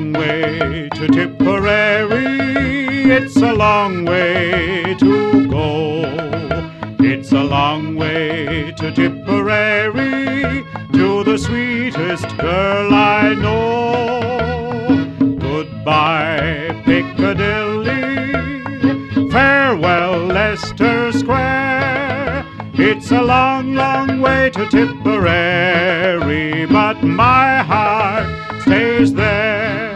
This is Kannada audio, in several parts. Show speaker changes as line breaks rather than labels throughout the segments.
long way to Tipperary. It's a long way to go. It's a long way to Tipperary, to the sweetest girl I know. Goodbye, Piccadilly. Farewell, Leicester Square. It's a long, long way to Tipperary, but my heart stays there.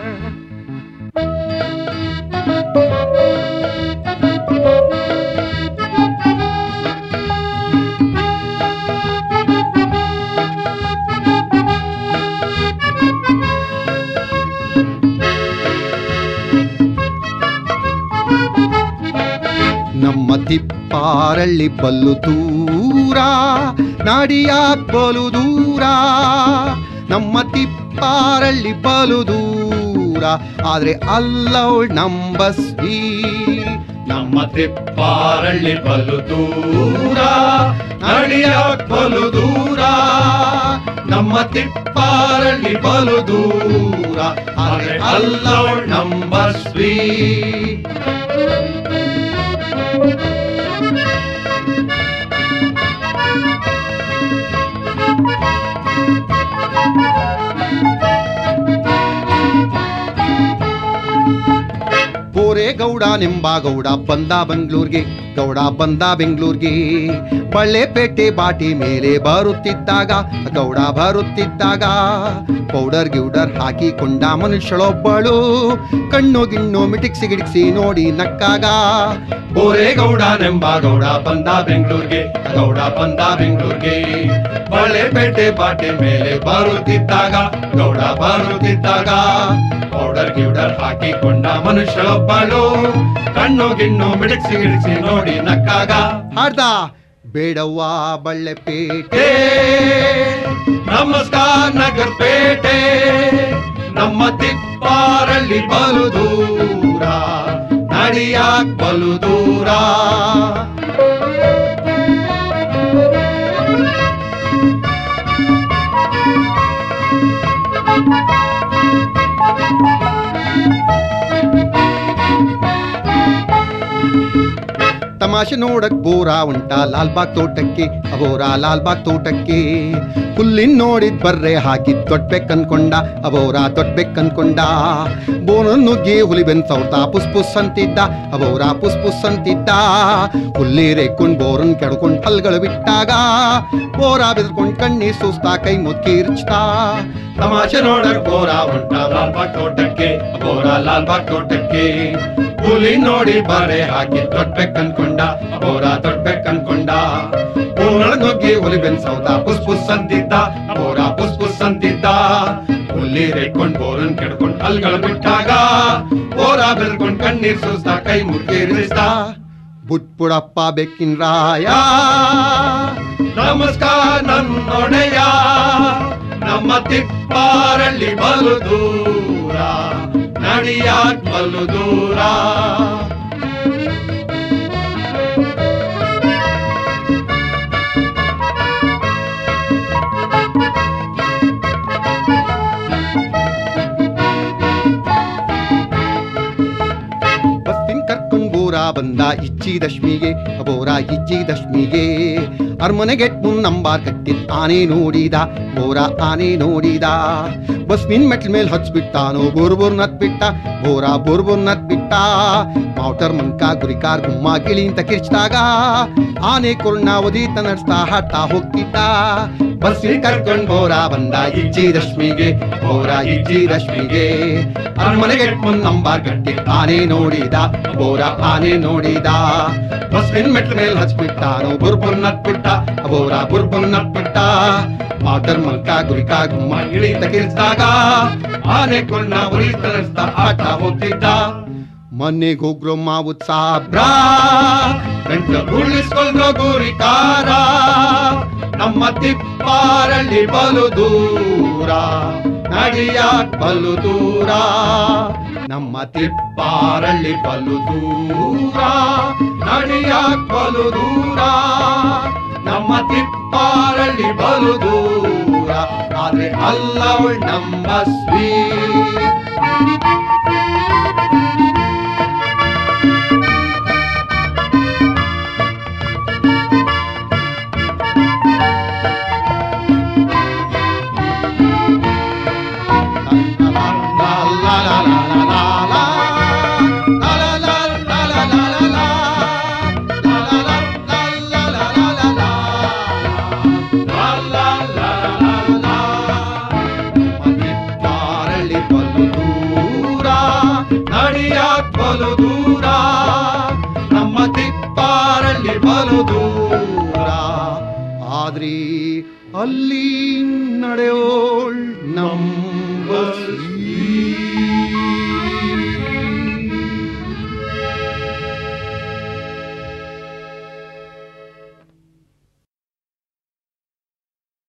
ನಮ್ಮ ತಿಪ್ಪಾರಳ್ಳಿ ಬಲ್ಲು ದೂರ ನಾಡಿಯಾಕ್ ಬಲು ದೂರ ನಮ್ಮ ತಿಪ್ಪಾರಳ್ಳಿ ಬಲು ದೂರ ಆದ್ರೆ ಅಲ್ಲವಳ್ ನಂಬಸ್ವಿ
ನಮ್ಮ ತಿಪ್ಪಾರಳ್ಳಿ ಬಲು ದೂರ ನಡಿಯಾಕ್ ಬಲು ದೂರ ನಮ್ಮ ತಿಪ್ಪಾರಳ್ಳಿ ಬಲು ದೂರ ಆದ್ರೆ ಅಲ್ಲವಳ್ ನಂಬಸ್ವಿ
ಬೋರೆ ಗೌಡ ನೆಂಬ ಗೌಡ ಬಂದ ಬೆಂಗ್ಳೂರ್ಗೆ ಗೌಡ ಬಂದ ಬೆಂಗ್ಳೂರ್ಗೆ ಬಳ್ಳೆಪೇಟೆ ಬಾಟಿ ಮೇಲೆ ಬರುತ್ತಿದ್ದಾಗ ಗೌಡ ಬರುತ್ತಿದ್ದಾಗ ಪೌಡರ್ ಗಿೌಡರ್ ಹಾಕಿಕೊಂಡ ಮನುಷ್ಯಳೊಬ್ಬಳು ಕಣ್ಣು ಗಿಣ್ಣು ಮಿಟಿಕ್ಸಿ ಗಿಡಿಕ್ಸಿ ನೋಡಿ ನಕ್ಕಾಗ
ಬೋರೇಗೌಡ ನೆಂಬ ಗೌಡ ಬಂದ ಬೆಂಗಳೂರಿಗೆ ಗೌಡ ಬಂದ ಬೆಂಗಳೂರಿಗೆ ಬಳೆಪೇಟೆ ಬಾಟೆ ಮೇಲೆ ಬರುತ್ತಿದ್ದಾಗ ಗೌಡ ಬರುತ್ತಿದ್ದಾಗ ಪೌಡರ್ ಗಿೌಡರ್ ಹಾಕಿಕೊಂಡ ಮನುಷ್ಯಳೊಬ್ಬಳು ಕಣ್ಣು ಗಿಣ್ಣು ಮಿಡಿಸಿ ಗಿಡಿಸಿ ನೋಡಿ ನಕ್ಕಾಗ
ಹಾಡ್ದ ಬೇಡವ್ವ ಬಳ್ಳೆಪೇಟೆ
ಏ, ನಮಸ್ಕಾರ ನಗರ್ ಪೇಟೆ ನಮ್ಮ ತಿಪ್ಪಾರಳ್ಳಿ ಬಲು ದೂರ ನಡಿಯಾಕ್ ಬಲು ದೂರ
ತಮಾಷೆ ನೋಡಕ್ ಬೋರ ಉಂಟ ಲಾಲ್ಬಾಗ್ ತೋಟಕ್ಕೆ ಅಬೋರ ಲಾಲ್ಬಾಗ್ ತೋಟಕ್ಕೆ ಹುಲ್ಲಿನ್ ನೋಡಿದ್ ಬರ್ರೆ ಹಾಕಿದ್ ತೊಟ್ಬೇಕ್ ಅನ್ಕೊಂಡ ಅಬೋರ ತೊಟ್ಬೇಕ್ ಅನ್ಕೊಂಡ ಬೋನನ್ ನುಗ್ಗಿ ಹುಲಿ ಬೆನ್ ಸೌರ್ತ ಪುಸ್ ಪುಸ್ ಅಂತಿದ್ದ ಅಬೋರ ಪುಸ್ ಪುಸ್ ಅಂತಿದ್ದ ಹುಲ್ಲಿ ರೇಕೊಂಡ್ ಬೋರನ್ ಕೆಡ್ಕೊಂಡ್ ಹಲ್ಗಳು ಬಿಟ್ಟಾಗ ಬೋರ ಬೆದ್ಕೊಂಡ್ ಕಣ್ಣಿ ಸುಸ್ತಾ ಕೈ ಮುತ್ಕಿರ್ಚ್ತಾ
ತಮಾಷೆ ನೋಡಕ್ ಬೋರ ಉಂಟ ಲಾಲ್ಬಾಗ್ ತೋಟಕ್ಕೆ ಬೋರ ಲಾಲ್ಬಾಗ್ ತೋಟಕ್ಕೆ ಹುಲಿ ನೋಡಿ ಬಾರೆ ಹಾಕಿ ತೊಟ್ಬೇಕ್ ಅನ್ಕೊಂಡ ಬೋರ ತೊಟ್ಬೇಕ್ ಅನ್ಕೊಂಡ ನುಗ್ಗಿ ಹುಲಿ ಬೆನ್ ಸೌದ ಪುಸ್ ಪುಸ್ ಅಂತಿದ್ದ ಬೋರ ಪುಸ್ ಪುಸ್ ಅಂತಿದ್ದ ಹುಲಿ ರೇಟ್ಕೊಂಡ್ ಬೋರನ್ ಕೆಡ್ಕೊಂಡ್ ಹಲ್ಗಳು ಬಿಟ್ಟಾಗ ಬೋರ ಬೆಲ್ಕೊಂಡ್ ಕಣ್ಣೀರ್ ಸುಸ್ತಾ ಕೈ ಮುರ್ಗಿರಿಸ್ತಾ
ಬುಟ್ಪುಡಪ್ಪ ಬೆಕ್ಕಿನ್ ರಾಯ
ನಮಸ್ಕಾರ ನನ್ನೊಡೆಯ ನಮ್ಮ ತಿಪ್ಪಾರಳ್ಳಿ ಬಲು ದೂರ ನಡಿಯಾಕ್ ಬಲು ದೂರ
ಬಸ್ಸಿನ್ ಕರ್ಕೊಂಡ್ ಬೋರ ಬಂದ ಇಚ್ಚಿ ದಶ್ಮಿಗೆ ಬೋರ ಇಚ್ಚಿ ದಶ್ಮಿಗೆ ಅರ್ಮನೆಗೆಟ್ ಮುನ್ ನಂಬಾರ್ ಕಟ್ಟಿದ್ ಆನೆ ನೋಡಿದ ಬೋರ ಆನೆ ನೋಡಿದ ಬಸ್ಸಿನ್ ಮೆಟ್ಲ್ ಮೇಲ್ ಹಚ್ಬಿಟ್ಟಾನೋ ಬೋರ್ ಬೋರ್ ನತ್ ಬಿಟ್ಟ ಬೋರ ಬೋರ್ ಬೋರ್ ನತ್ ಬಿಟ್ಟ ಮೌಟರ್ ಮಂಕ ಗುರಿಕಾರ್ ಗುಮ್ಮ ಗಿಳಿ ಅಂತ ಕಿರ್ಚಿದಾಗ ಆನೆ ಕೊರ್ಣ ಒದೀತ ನಡ್ಸ್ತಾ ಹಾಡ್ತಾ ಹೋಗ್ತಿದ್ದ ಬಸ್ಸಿನ್ ಕರ್ಕೊಂಡ್ ಬೋರ ಬಂದ ಇಚ್ಚಿ ದಶ್ಮಿಗೆ ಬೋರ ಇಚ್ಚಿ ದಶ್ಮಿಗೆ ಅರಮನೆಗೆ ಮುನ್ ನಂಬಾರ್ ಗಟ್ಟಿ ಆನೆ ನೋಡಿದ ಬೋರ ಆನೆ ನೋಡಿದ ಬಸ್ಸಿನ ಮೆಟ್ಲ ಮೇಲ್ ಹಚ್ಬಿಟ್ಟಾನು ಬುರ್ಬುರ್ ನಟ್ಬಿಟ್ಟ ಬೋರ ಬುರ್ಬುರ್ ನಟ್ಬಿಟ್ಟ ಮಾಟರ್ ಮಂಕ ಗುರಿಕ ಗುಮ್ಮ ಇಳಿ ತಗಿರಿಸಿದಾಗ ಆನೆ ಕೊಂಡ ಉರಿ ತರಿಸ್ತಾ ಆಟ ಹೋಗ್ತಿದ್ದ ಮನೆಗೆ ಹೋಗ್ರೋ ಮಾವು ಸಾಬ್ರ
ಗಂಟ ಉಳಿಸ್ಕೊಂಡ್ರು ಗುರಿಕಾರ ನಮ್ಮ ತಿಪ್ಪಾರಳ್ಳಿ ಬಲು ದೂರ ನಡಿಯಾಕ್ ಬಲು ದೂರ ನಮ್ಮ ತಿಪ್ಪಾರಳ್ಳಿ ಬಲು ದೂರ ನಡಿಯಾಕ್ ಬಲು ದೂರ ನಮ್ಮ ತಿಪ್ಪಾರಳ್ಳಿ ಬಲು ದೂರ ಆದ್ರೆ ಅಲ್ಲವಳ್ ನಮ್ಮ ಸ್ವೀ
ಅಲ್ಲಿ ನಡೆಯೋಳ್ ನಮ್ಮ